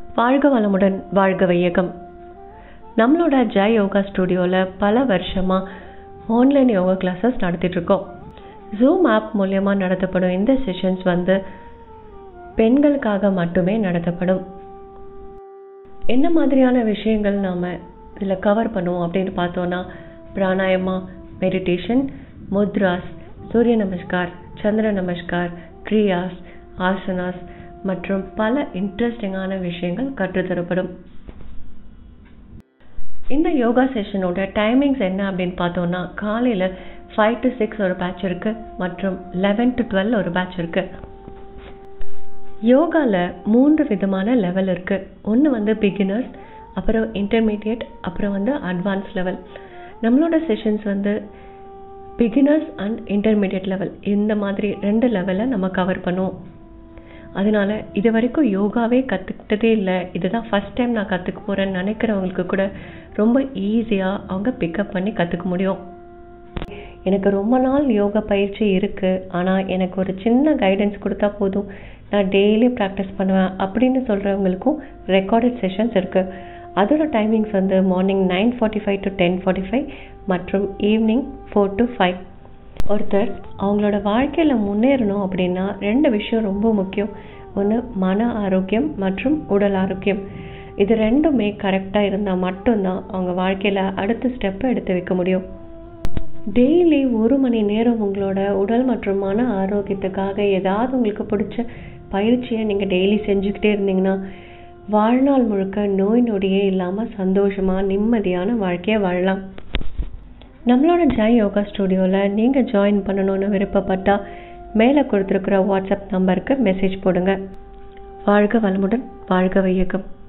வாழ்க வளமுடன் வாழ்க வையகம் நம்மளோட ஜெய் யோகா ஸ்டுடியோவில் பல வருஷமாக ஆன்லைன் யோகா கிளாஸஸ் நடத்திட்டுருக்கோம் ஜூம் ஆப் மூலயமா நடத்தப்படும் இந்த செஷன்ஸ் வந்து பெண்களுக்காக மட்டுமே நடத்தப்படும் என்ன மாதிரியான விஷயங்கள் நாம் இதில் கவர் பண்ணுவோம் அப்படின்னு பார்த்தோன்னா பிராணாயமா மெடிடேஷன் முத்ராஸ் சூரிய நமஸ்கார் சந்திர நமஸ்கார் கிரியாஸ் ஆசனாஸ் மற்றும் பல இன்ட்ரெஸ்டிங்கான விஷயங்கள் கற்றுத்தரப்படும் இந்த யோகா செஷனோட டைமிங்ஸ் என்ன அப்படின்னு பார்த்தோம்னா காலையில் ஃபைவ் டு சிக்ஸ் ஒரு பேட்ச் இருக்கு மற்றும் லெவன் டு டுவெல் ஒரு பேட்ச் இருக்கு யோகாவில் மூன்று விதமான லெவல் இருக்கு ஒன்று வந்து பிகினர்ஸ் அப்புறம் இன்டர்மீடியட் அப்புறம் வந்து அட்வான்ஸ் லெவல் நம்மளோட செஷன்ஸ் வந்து பிகினர்ஸ் அண்ட் இன்டர்மீடியட் லெவல் இந்த மாதிரி ரெண்டு லெவலில் நம்ம கவர் பண்ணுவோம் அதனால இது வரைக்கும் யோகாவே கற்றுக்கிட்டதே இல்லை இதுதான் ஃபஸ்ட் டைம் நான் கற்றுக்க போகிறேன்னு நினைக்கிறவங்களுக்கு கூட ரொம்ப ஈஸியாக அவங்க பிக்கப் பண்ணி கற்றுக்க முடியும் எனக்கு ரொம்ப நாள் யோகா பயிற்சி இருக்குது ஆனால் எனக்கு ஒரு சின்ன கைடன்ஸ் கொடுத்தா போதும் நான் டெய்லி ப்ராக்டிஸ் பண்ணுவேன் அப்படின்னு சொல்கிறவங்களுக்கும் ரெக்கார்டட் செஷன்ஸ் இருக்குது அதோட டைமிங்ஸ் வந்து morning nine forty five to ten forty five மற்றும் ஈவினிங் ஃபோர் டு ஃபைவ் ஒருத்தர் அவங்களோட வாழ்க்கையில் முன்னேறணும் அப்படின்னா ரெண்டு விஷயம் ரொம்ப முக்கியம் ஒன்று மன ஆரோக்கியம் மற்றும் உடல் ஆரோக்கியம் இது ரெண்டுமே கரெக்டாக இருந்தால் மட்டும்தான் அவங்க வாழ்க்கையில் அடுத்த ஸ்டெப்பை எடுத்து வைக்க முடியும் டெய்லி ஒரு மணி நேரம் உங்களோட உடல் மற்றும் மன ஆரோக்கியத்துக்காக ஏதாவது உங்களுக்கு பிடிச்ச பயிற்சியை நீங்கள் டெய்லி செஞ்சுக்கிட்டே இருந்தீங்கன்னா வாழ்நாள் முழுக்க நோய் நொடியே இல்லாமல் சந்தோஷமாக நிம்மதியான வாழ்க்கையை வாழலாம் நம்மளோட ஜாய் யோகா ஸ்டுடியோவில் நீங்கள் ஜாயின் பண்ணணும்னு விருப்பப்பட்டால் மேலே கொடுத்துருக்குற வாட்ஸ்அப் நம்பருக்கு மெசேஜ் போடுங்க வாழ்க வளமுடன் வாழ்க வையகம்